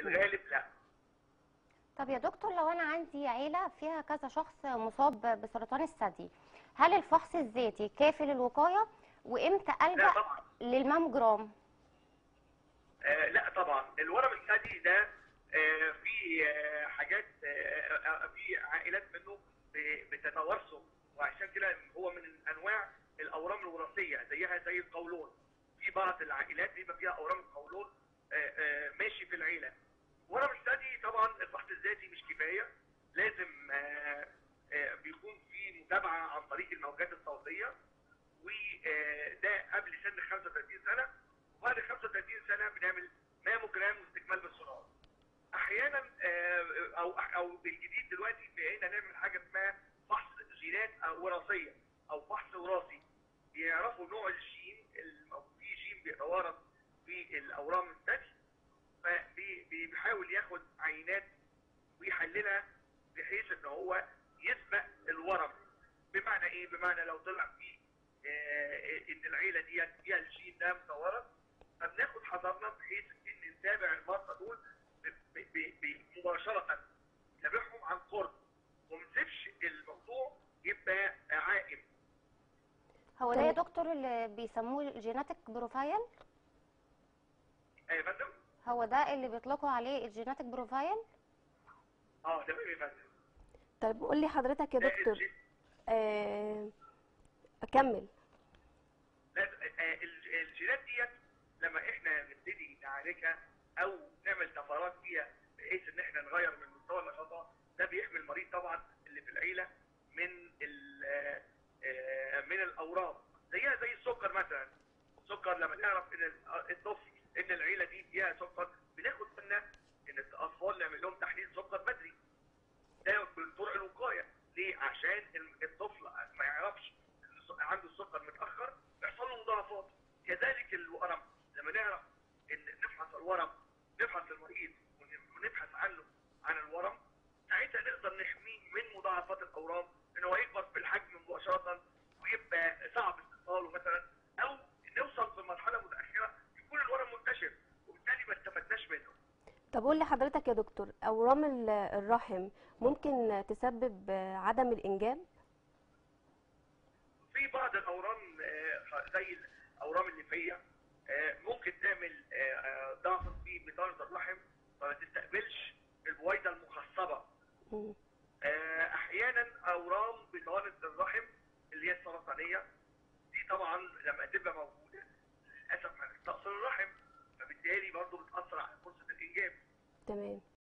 الغالب لا طب يا دكتور لو انا عندي عيله فيها كذا شخص مصاب بسرطان الثدي هل الفحص الذاتي كافي للوقايه وامتى لا الجا طبعا للماموجرام آه لا طبعا الورم الثدي ده آه في آه حاجات آه آه، في عائلات منه ب- بتتوارثه وعشان كده هو من انواع الاورام الوراثيه زيها زي القولون في بعض العائلات بيبقى فيها اورام القولون آه، آه، ماشي في العيله ورم الثدي طبعا الفحص الذاتي مش كفايه لازم آه، آه، بيكون في متابعه عن طريق الموجات الصوتيه وده قبل سن 35 سنه وبعد 35 سنه بنعمل ماموجرام واستكمال بالسونار. احيانا آه، او او الجديد دلوقتي بقينا نعمل حاجه اسمها فحص جينات أو وراثيه او فحص وراثي بيعرفوا نوع الجين الم- في جين بيتوارث في الاورام الثدي فبيحاول ياخد عينات ويحللها بحيث ان هو يسبق الورم بمعنى ايه؟ بمعنى لو طلع فيه آه، ان العيله دي فيها الجين ده متوارث فبناخد حذرنا بحيث ان نتابع المرضى دول ب- ب- ب- مباشره نتابعهم عن قرب وما نسيبش الموضوع يبقى عائم هو ده يا تمام. دكتور اللي بيسموه الجيناتيك بروفايل آه، يا فندم؟ هو ده اللي بيطلقوا عليه الجيناتيك بروفايل اه تمام يا فندم طيب قول لي حضرتك يا ده دكتور الجين- آه، اكمل لازم آه، الج- الجينات ديت لما احنا نبتدي نعالجها او نعمل طفرات فيها بحيث ان احنا نغير من مستوى النشاط ده بيحمي المريض طبعا اللي في العيله من ال- آه، آه، من الاورام زيها زي السكر مثلا السكر لما نعرف ان ال- الطفل ان العيله دي فيها سكر بناخد بالنا ان الاطفال نعمل لهم تحليل سكر بدري ده من طرق الوقايه ليه؟ عشان ال- الطفل ما يعرفش إن الس- عنده السكر متاخر يحصل له مضاعفات كذلك الورم لما نعرف ان نفحص الورم نفحص المريض ون- ونبحث عنه عن الورم ساعتها نقدر نحميه من مضاعفات الاورام ان هو يكبر في الحجم مباشره ويبقى صعب استئصاله مثلا او نوصل في مرحله متاخره يكون الورم منتشر وبالتالي ما استفدناش منه طب قول لي حضرتك يا دكتور اورام ال- الرحم ممكن تسبب آه، عدم الانجاب في بعض الاورام آه، زي الاورام الليفيه آه، ممكن تعمل آه، آه، ضعف في بطانه الرحم فما تستقبلش البويضه المخصبه مم. آه، احيانا اورام بطانه الرحم اللي هي السرطانيه دي طبعا لما تبقى موجوده للاسف هتستأصل الرحم فبالتالي برضه بتاثر على فرصه الانجاب تمام